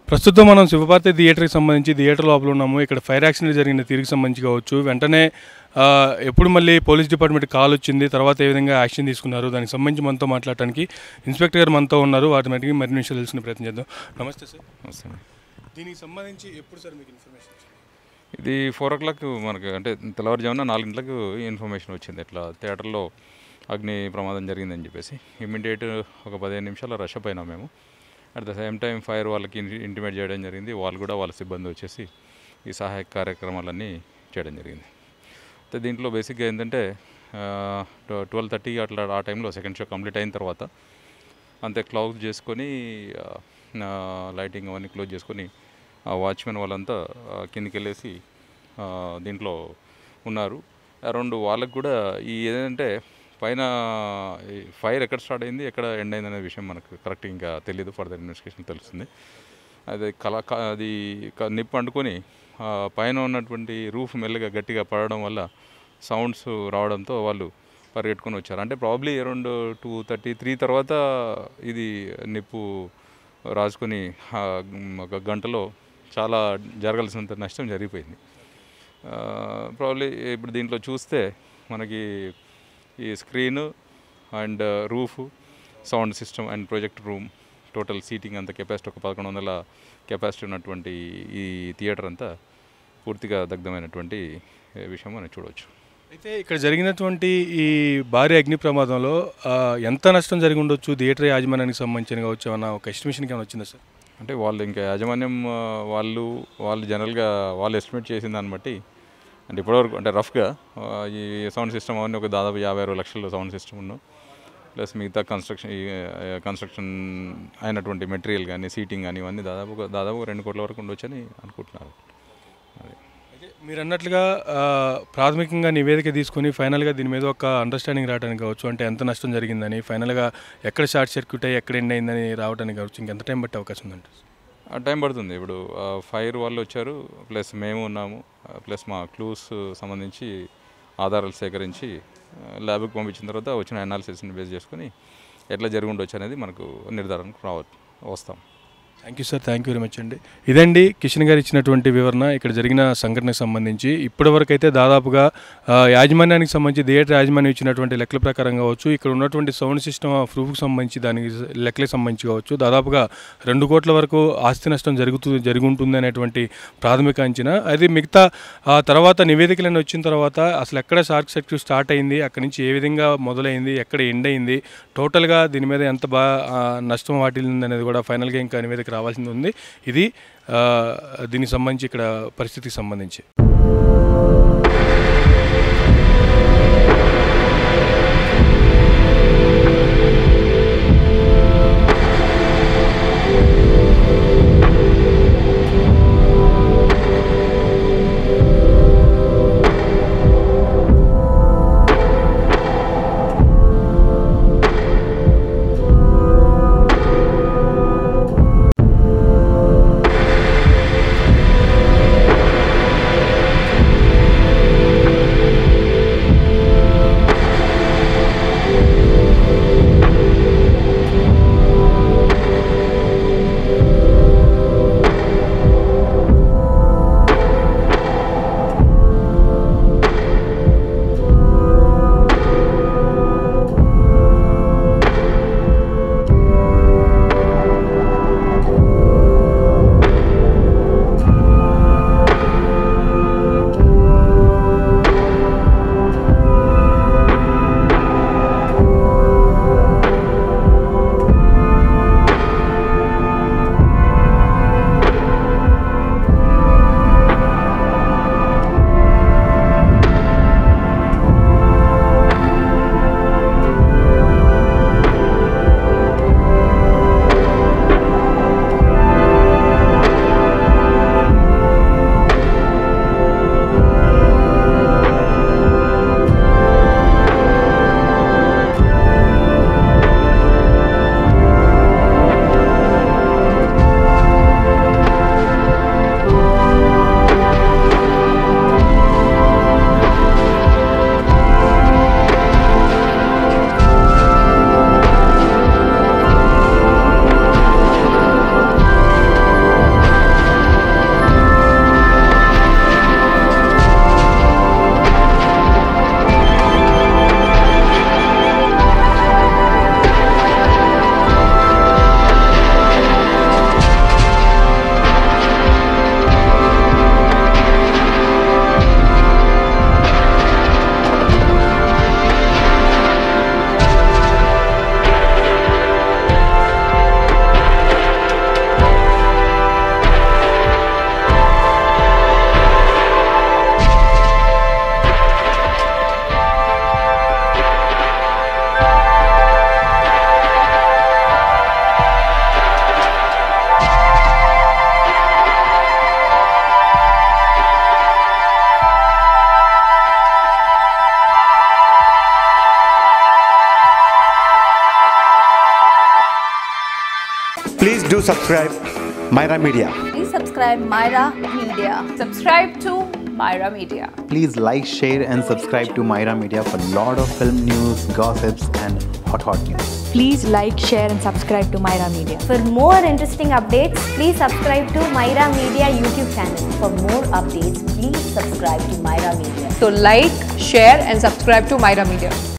ప్రస్తుతం మనం శివపార్తి థియేటర్కి సంబంధించి థియేటర్ లోపల ఉన్నాము ఇక్కడ ఫైర్ యాక్సిడెంట్ జరిగిన తీరుకి సంబంధించి కావచ్చు వెంటనే ఆ, ఎప్పుడు మళ్ళీ పోలీస్ డిపార్ట్మెంట్ కాల్ వచ్చింది తర్వాత ఏ విధంగా యాక్షన్ తీసుకున్నారు దానికి సంబంధించి మనతో మాట్లాడటానికి ఇన్స్పెక్టర్ గారు మనతో ఉన్నారు వాటి మటుకి మరిన్ని విషయాలు తెలుసుకునే ప్రయత్నం చేద్దాం నమస్తే సార్ వస్తుంది దీనికి సంబంధించి ఎప్పుడు సార్ మీకు ఇన్ఫర్మేషన్ ఇది ఫోర్ ఓ క్లాక్ మనకు అంటే తెల్లవారుజామున నాలుగింట్లకు ఇన్ఫర్మేషన్ వచ్చింది ఇట్లా థియేటర్లో అగ్ని ప్రమాదం జరిగిందని చెప్పేసి ఇమ్మీడియట్ ఒక పదిహేను నిమిషాల రష్ అప్ అయినాం మేము at the same time fire వాళ్ళకి ఇంటిమేట్ చేయడం జరిగింది వాళ్ళు కూడా వాళ్ళ సిబ్బంది వచ్చేసి ఈ సహాయక కార్యక్రమాలన్నీ చేయడం జరిగింది అయితే దీంట్లో బేసిక్గా ఏంటంటే ట్వెల్వ్ థర్టీ అట్లా ఆ టైంలో సెకండ్ షో కంప్లీట్ అయిన తర్వాత అంతే క్లోజ్ చేసుకొని లైటింగ్ అవన్నీ క్లోజ్ చేసుకొని ఆ వాచ్మెన్ వాళ్ళంతా ఆ, కిందికి వెళ్ళేసి ఆ, దీంట్లో ఉన్నారు అరౌండ్ వాళ్ళకు కూడా ఈ ఏదంటే పైన ఫైర్ ఎక్కడ స్టార్ట్ అయింది ఎక్కడ ఎండ్ అయింది అనే విషయం మనకు కరెక్ట్ ఇంకా తెలియదు ఫర్దర్ ఇన్వెస్టిగేషన్ తెలుస్తుంది అది కల క- అది క- నిప్పు అంటుకొని ఆ, పైన ఉన్నటువంటి రూఫ్ మెల్లగా గట్టిగా పడడం వల్ల సౌండ్స్ రావడంతో వాళ్ళు పరిగెట్టుకొని వచ్చారు అంటే probably around two thirty three తర్వాత ఇది నిప్పు రాసుకొని ఆ, ఒక గంటలో చాలా జరగాల్సినంత నష్టం జరిగిపోయింది ప్రాబ్లీ ఇప్పుడు దీంట్లో చూస్తే మనకి ఈ screen and roof sound system and project room total seating అంత కెపాసిటీ ఒక పదకొండు వందల కెపాసిటీ ఉన్నటువంటి ఈ థియేటర్ అంతా పూర్తిగా దగ్ధమైనటువంటి ఏ, విషయం మనం చూడవచ్చు అయితే ఇక్కడ జరిగినటువంటి ఈ భారీ అగ్ని ప్రమాదంలో ఆ, ఎంత నష్టం జరిగి ఉండొచ్చు థియేటర్ యాజమాన్యానికి సంబంధించిన కావచ్చు అన్న ఒక ఎస్టిమేషన్కి ఏమైనా వచ్చిందా సార్ అంటే వాళ్ళు ఇంకా యాజమాన్యం ఆ, వాళ్ళు వాళ్ళు జనరల్గా వాళ్ళు ఎస్టిమేట్ చేసిన దాన్ని బట్టి అంటే ఇప్పటివరకు అంటే రఫ్గా ఆ, ఈ సౌండ్ సిస్టమ్ అవన్నీ ఒక దాదాపు యాభై అరవై లక్షల సౌండ్ సిస్టమ్ ఉన్నాం ప్లస్ మిగతా కన్స్ట్రక్షన్ ఈ కన్స్ట్రక్షన్ అయినటువంటి మెటీరియల్ కానీ సీటింగ్ కానీ ఇవన్నీ దాదాపు ఒక- దాదాపు ఒక రెండు కోట్ల వరకు ఉండొచ్చని అనుకుంటున్నారు అది అయితే మీరు అన్నట్లుగా ఆ, ప్రాథమికంగా నివేదిక తీసుకొని ఫైనల్గా దీని మీద ఒక అండర్స్టాండింగ్ రావడానికి కావచ్చు అంటే ఎంత నష్టం జరిగిందని ఫైనల్గా ఎక్కడ షార్ట్ సర్క్యూట్ అయ్యి ఎక్కడ ఎండ్ అయిందని రావడానికి కావచ్చు ఇంకెంత టైం పట్టే అవకాశం ఉందంట ఆ టైం పడుతుంది ఇప్పుడు ఫైర్ వాళ్ళు వచ్చారు ప్లస్ మేము ఉన్నాము ప్లస్ మా క్లూస్ సంబంధించి ఆధారాలు సేకరించి ల్యాబ్కి పంపించిన తర్వాత వచ్చిన అనాలిసిస్ని బేస్ చేసుకొని ఎట్లా జరిగి ఉండొచ్చు అనేది మనకు నిర్ధారణకు రావచ్చు వస్తాం thank you sir thank you very much అండి ఇదండి కిషన్ గారు ఇచ్చినటువంటి వివరణ ఇక్కడ జరిగిన సంఘటనకు సంబంధించి ఇప్పటివరకు అయితే దాదాపుగా ఆ, యాజమాన్యానికి సంబంధించి థియేటర్ యాజమాన్యం ఇచ్చినటువంటి లెక్కల ప్రకారం కావచ్చు ఇక్కడ ఉన్నటువంటి సౌండ్ సిస్టమ్ ప్రూఫ్కి సంబంధించి దానికి లెక్కలకు సంబంధించి కావచ్చు దాదాపుగా రెండు కోట్ల వరకు ఆస్తి నష్టం జరుగుతూ జరిగి ఉంటుంది అనేటువంటి ప్రాథమిక అంచనా అది మిగతా ఆ తర్వాత నివేదికలన్నీ వచ్చిన తర్వాత అసలు ఎక్కడ షార్ట్ సర్క్యూట్ స్టార్ట్ అయింది అక్కడి నుంచి ఏ విధంగా మొదలైంది ఎక్కడ ఎండ్ అయింది టోటల్గా దీని మీద ఎంత బా ఆ, నష్టం వాటిల్లింది అనేది కూడా ఫైనల్గా ఇంకా నివేదిక రావాల్సింది ఉంది ఇది ఆ, దీనికి సంబంధించి ఇక్కడ పరిస్థితికి సంబంధించి do subscribe Myra Media. Please subscribe Myra Media. Subscribe to Myra Media. Please like, share, and subscribe to Myra Media for lot of film news, gossips, and hot hot news. Please like, share, and subscribe to Myra Media. For more interesting updates, please subscribe to Myra Media YouTube channel. For more updates, please subscribe to Myra Media. So like, share and subscribe to Myra Media.